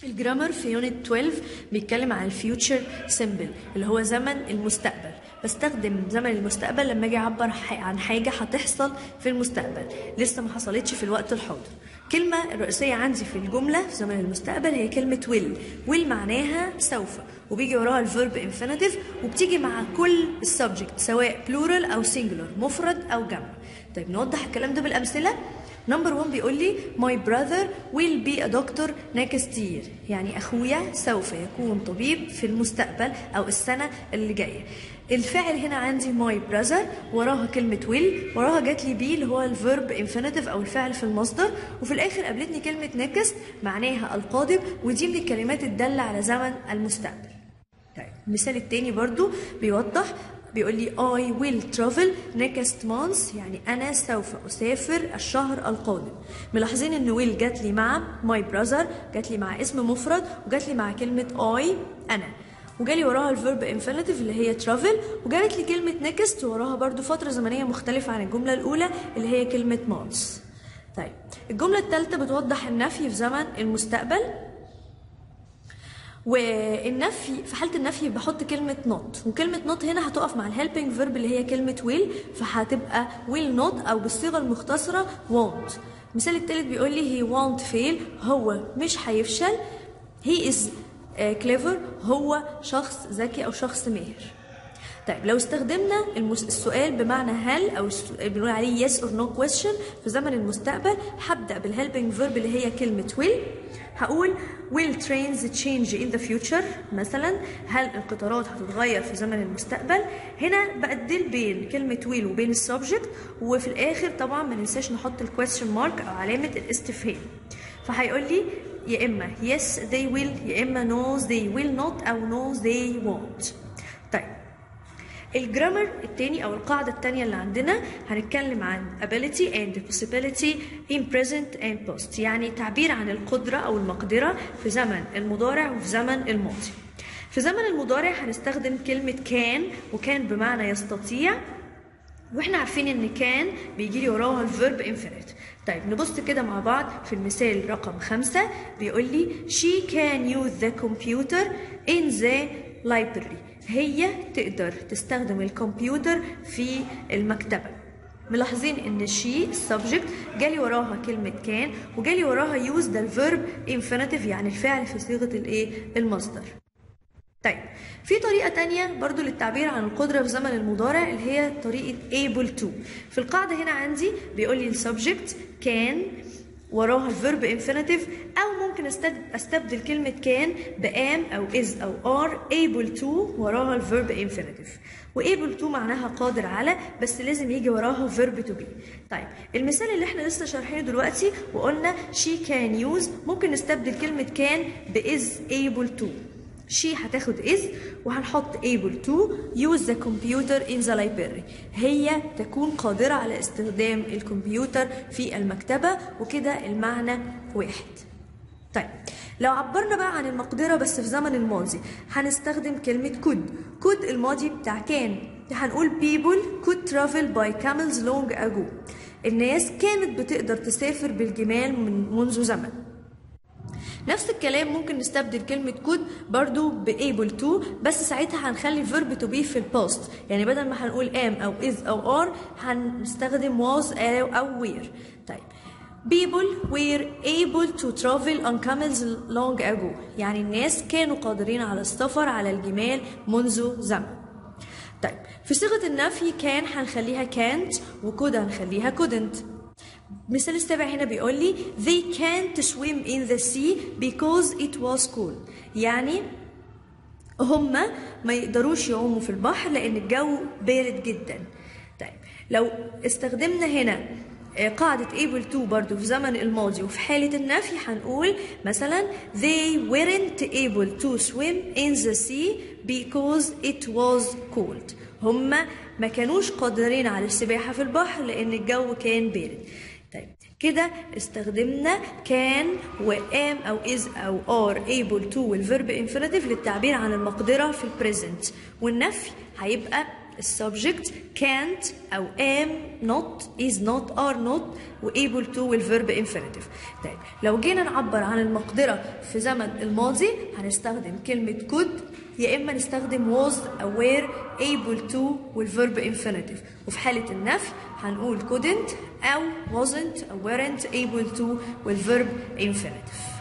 الجرامر في يونت 12 بيتكلم عن الفيوتشر سيمبل اللي هو زمن المستقبل بستخدم زمن المستقبل لما اجي اعبر ح- عن حاجه هتحصل في المستقبل لسه ما حصلتش في الوقت الحاضر الكلمة الرئيسية عندي في الجملة في زمن المستقبل هي كلمة will will معناها سوف وبيجي وراها الفيرب infinitive وبتيجي مع كل السبجكت سواء plural أو singular مفرد أو جمع طيب نوضح الكلام ده بالأمثلة نمبر 1 بيقول لي my brother will be a doctor next year يعني أخويا سوف يكون طبيب في المستقبل أو السنة اللي جاية الفاعل هنا عندي my brother وراها كلمة will وراها جات لي بي اللي هو الفيرب infinitive أو الفعل في المصدر وفي الآخر قابلتني كلمة next معناها القادم ودي من الكلمات الدالة على زمن المستقبل طيب المثال التاني برضو بيوضح بيقول لي I will travel next month يعني أنا سوف أسافر الشهر القادم ملاحظين إن will جات لي مع my brother جات لي مع اسم مفرد وجات لي مع كلمة I أنا وجالي وراها الفيرب infinitive اللي هي travel وجالت لي كلمة next وراها برضو فترة زمنية مختلفة عن الجملة الأولى اللي هي كلمة months طيب الجملة الثالثة بتوضح النفي في زمن المستقبل والنفي في حاله النفي بحط كلمه not وكلمه not هنا هتقف مع الهيلبينج فيرب اللي هي كلمه will فهتبقى will not او بالصيغه المختصره won't المثال التالت بيقول لي he won't fail هو مش هيفشل he is uh, clever هو شخص ذكي او شخص ماهر طيب لو استخدمنا المس... السؤال بمعنى هل او الس- بنقول عليه yes or no question في زمن المستقبل هبدا بالهيلبينج فيرب اللي هي كلمه will هقول will trains change in the future مثلا هل القطارات هتتغير في زمن المستقبل هنا بدل بين كلمه will وبين السبجكت وفي الاخر طبعا ما ننساش نحط الكويستشن مارك او علامه الاستفهام فهيقول لي يا اما yes they will يا اما no they will not او no they won't طيب الجرامر التاني او القاعده التانيه اللي عندنا هنتكلم عن ability and possibility in present and past يعني تعبير عن القدره او المقدره في زمن المضارع وفي زمن الماضي في زمن المضارع هنستخدم كلمه كان وكان بمعنى يستطيع واحنا عارفين ان كان بيجي لي وراها الفيرب انفينيت طيب نبص كده مع بعض في المثال رقم خمسة بيقول لي she can use the computer in the library هي تقدر تستخدم الكمبيوتر في المكتبة ملاحظين ان شي السبجكت جالي وراها كلمة كان وجالي وراها يوز ده الفيرب infinitive يعني الفعل في صيغة الايه المصدر طيب في طريقة تانية برضو للتعبير عن القدرة في زمن المضارع اللي هي طريقة able to في القاعدة هنا عندي بيقول لي السبجكت can وراها الفيرب infinitive أو ممكن استد- استبدل كلمة كان بام أو is أو are able to وراها الفيرب infinitive و able to معناها قادر على بس لازم يجي وراها verb to be طيب المثال اللي احنا لسه شارحينه دلوقتي وقلنا she can use ممكن نستبدل كلمة can ب is able to she هتاخد is وهنحط able to use the computer in the library هي تكون قادرة على استخدام الكمبيوتر في المكتبة وكده المعنى واحد طيب لو عبرنا بقى عن المقدرة بس في زمن الماضي هنستخدم كلمة could could الماضي بتاع كان هنقول people could travel by camels long ago الناس كانت بتقدر تسافر بالجمال من منذ زمن نفس الكلام ممكن نستبدل كلمة could برضو ب able to بس ساعتها هنخلي verb to be في الباست يعني بدل ما هنقول am أو is أو are هنستخدم was أو أو were طيب people were able to travel on camels long ago يعني الناس كانوا قادرين على السفر على الجمال منذ زمن طيب في صيغة النفي كان هنخليها can't وكود هنخليها couldn't مثال السابع هنا بيقول لي they can't swim in the sea because it was cold يعني هما ما يقدروش يعوموا في البحر لأن الجو بارد جدا طيب لو استخدمنا هنا آه، قاعدة able to برضو في زمن الماضي وفي حالة النفي هنقول مثلا they weren't able to swim in the sea because it was cold هما ما كانوش قادرين على السباحة في البحر لأن الجو كان بارد طيب كده استخدمنا كان وام او از او ار able to والفيرب infinitive للتعبير عن المقدرة في البريزنت والنفي هيبقى السبجكت can't أو am not is not are not و able to والverb infinitive طيب لو جينا نعبر عن المقدرة في زمن الماضي هنستخدم كلمة could يا إما نستخدم was aware able to والverb infinitive وفي حالة النفي هنقول couldn't أو wasn't أو weren't able to والverb infinitive